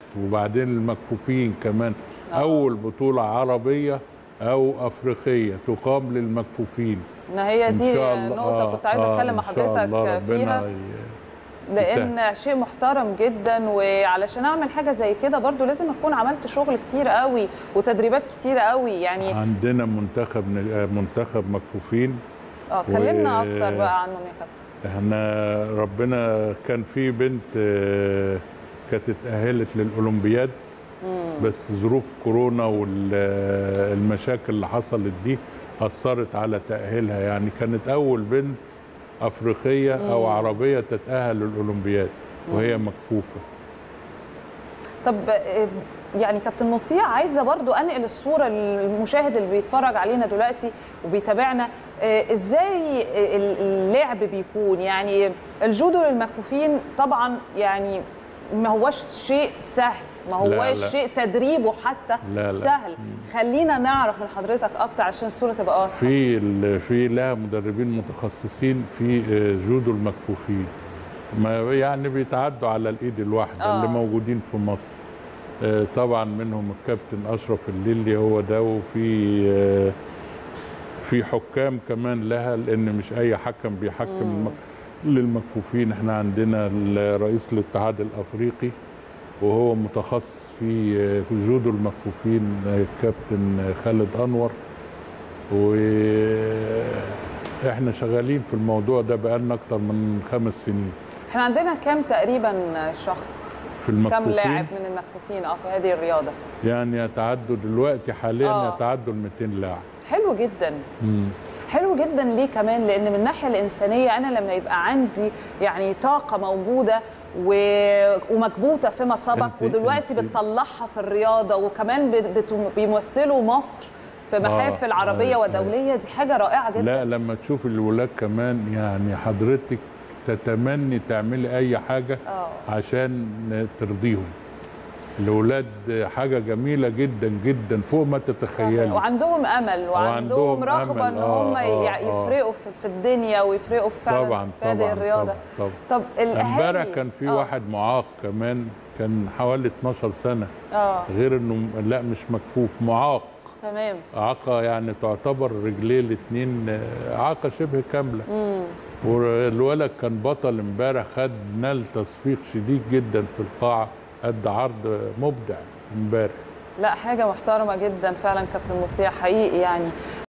وبعدين المكفوفين كمان اول بطوله عربيه او افريقيه تقام للمكفوفين ما هي إن دي شاء الله. نقطه آه، كنت عايزه آه، اتكلم مع إن شاء الله حضرتك ربنا فيها ي- لان شيء محترم جدا وعلشان اعمل حاجه زي كده برضو لازم اكون عملت شغل كتير قوي وتدريبات كتير قوي يعني عندنا منتخب منتخب مكفوفين اه كلمنا و- اكتر بقى عنهم يا كابتن احنا ربنا كان في بنت آه، كانت اتأهلت للأولمبياد بس ظروف كورونا والمشاكل اللي حصلت دي أثرت على تأهيلها يعني كانت أول بنت أفريقية أو عربية تتأهل للأولمبياد وهي مكفوفة طب آه، يعني كابتن مطيع عايزه برضو انقل الصوره للمشاهد اللي بيتفرج علينا دلوقتي وبيتابعنا آه، ازاي ال- اللعب بيكون يعني الجودو للمكفوفين طبعا يعني ما هوش شيء سهل ما لا، هوش لا. شيء تدريبه حتى لا، لا. سهل خلينا نعرف من حضرتك اكتر عشان الصوره تبقى واضحه في ال- في لها مدربين متخصصين في آه، جودو المكفوفين ما يعني بيتعدوا على الايد الواحده آه. اللي موجودين في مصر آه، طبعا منهم الكابتن اشرف الليلي هو ده وفي آه، في حكام كمان لها لان مش اي حكم بيحكم المك... للمكفوفين احنا عندنا ال- رئيس الاتحاد الافريقي وهو متخصص في آه، جودو المكفوفين آه، الكابتن خالد انور واحنا شغالين في الموضوع ده بقالنا اكتر من خمس سنين احنا عندنا كام تقريبا شخص في المكفوفين كام لاعب من المكفوفين اه في هذه الرياضه يعني يتعدوا دلوقتي حاليا آه. يتعدوا ال 200 لاعب حلو جدا مم. حلو جدا ليه كمان لان من الناحيه الانسانيه انا لما يبقى عندي يعني طاقه موجوده و... ومكبوته فيما سبق أنت- ودلوقتي أنت- بتطلعها في الرياضه وكمان بت... بت... بيمثلوا مصر في محافل آه، عربيه آه، ودوليه دي حاجه رائعه جدا لا لما تشوف الولاد كمان يعني حضرتك تتمني تعملي اي حاجه اه عشان ترضيهم الولاد حاجه جميله جدا جدا فوق ما صحيح. تتخيلي وعندهم امل وعندهم وعندهم رغبه أمل. ان آه، هم آه، يع- آه. يفرقوا في- في الدنيا ويفرقوا فعلا طبعا في هذه طبعا الرياضه طبعا, طبعا. طب الاهالي امبارح كان في آه، واحد معاق كمان كان حوالي 12 سنه اه غير انه لا مش مكفوف معاق تمام اعاقه يعني تعتبر رجليه الاثنين اعاقه شبه كامله والولد كان بطل امبارح خد نال تصفيق شديد جدا في القاعه قد عرض مبدع امبارح لا حاجة محترمة جدا فعلا كابتن مطيع حقيقي يعني